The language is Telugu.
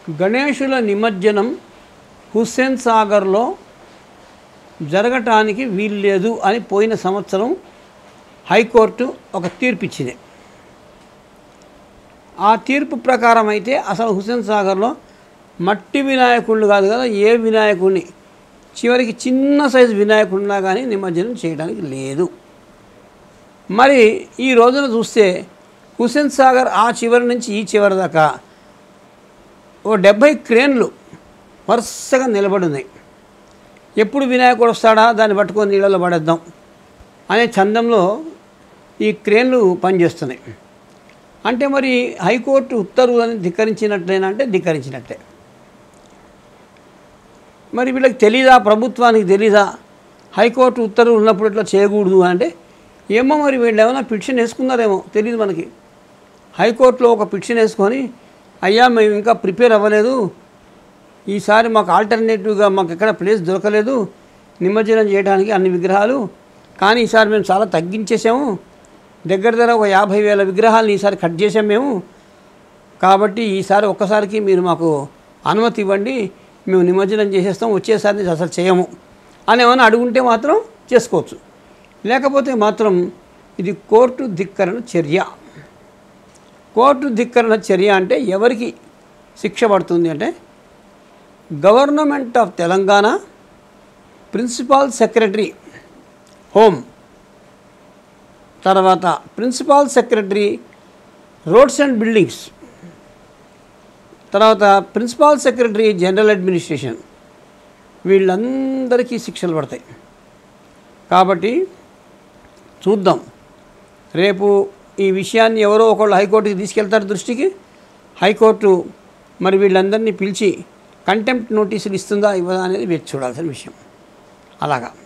గణేషుల నిమజ్జనం హుస్సేన్ సాగర్లో జరగటానికి వీల్లేదు అని పోయిన సంవత్సరం హైకోర్టు ఒక తీర్పు ఇచ్చింది ఆ తీర్పు ప్రకారం అయితే అసలు హుస్సేన్ సాగర్లో మట్టి వినాయకుళ్ళు కాదు కదా ఏ వినాయకుడిని చివరికి చిన్న సైజు వినాయకుడిలా కానీ నిమజ్జనం చేయడానికి లేదు మరి ఈ రోజున చూస్తే హుస్సేన్ సాగర్ ఆ చివరి నుంచి ఈ చివరి దాకా ఓ డెబ్భై క్రేన్లు వరుసగా నిలబడి ఉన్నాయి ఎప్పుడు వినాయకుడు వస్తాడా దాన్ని పట్టుకొని నీళ్ళలో పడేద్దాం అనే చందంలో ఈ క్రేన్లు పనిచేస్తున్నాయి అంటే మరి హైకోర్టు ఉత్తర్వులను ధిక్కరించినట్లేనా అంటే ధిక్కరించినట్టే మరి వీళ్ళకి తెలీదా ప్రభుత్వానికి తెలీదా హైకోర్టు ఉత్తర్వులు ఉన్నప్పుడు ఇట్లా చేయకూడదు అంటే ఏమో మరి వీళ్ళు ఏమైనా పిటిషన్ వేసుకున్నారేమో తెలియదు మనకి హైకోర్టులో ఒక పిటిషన్ వేసుకొని అయ్యా మేము ఇంకా ప్రిపేర్ అవ్వలేదు ఈసారి మాకు ఆల్టర్నేటివ్గా మాకు ఎక్కడ ప్లేస్ దొరకలేదు నిమజ్జనం చేయడానికి అన్ని విగ్రహాలు కానీ ఈసారి మేము చాలా తగ్గించేసాము దగ్గర దగ్గర ఒక యాభై వేల విగ్రహాలను ఈసారి కట్ చేసాం మేము కాబట్టి ఈసారి ఒక్కసారికి మీరు మాకు అనుమతి ఇవ్వండి మేము నిమజ్జనం చేసేస్తాం వచ్చేసారి నుంచి అసలు చేయము అని ఏమైనా అడుగుంటే మాత్రం చేసుకోవచ్చు లేకపోతే మాత్రం ఇది కోర్టు ధిక్కరణ చర్య కోర్టు ధిక్కరణ చర్య అంటే ఎవరికి శిక్ష పడుతుంది అంటే government of Telangana principal secretary home తర్వాత principal secretary roads and buildings తర్వాత ప్రిన్సిపాల్ సెక్రటరీ జనరల్ అడ్మినిస్ట్రేషన్ వీళ్ళందరికీ శిక్షలు పడతాయి కాబట్టి చూద్దాం రేపు ఈ విషయాన్ని ఎవరో ఒకళ్ళు హైకోర్టుకి తీసుకెళ్తారు దృష్టికి హైకోర్టు మరి వీళ్ళందరినీ పిలిచి కంటెంప్ట్ నోటీసులు ఇస్తుందా ఇవ్వదా అనేది వేచి చూడాల్సిన విషయం అలాగా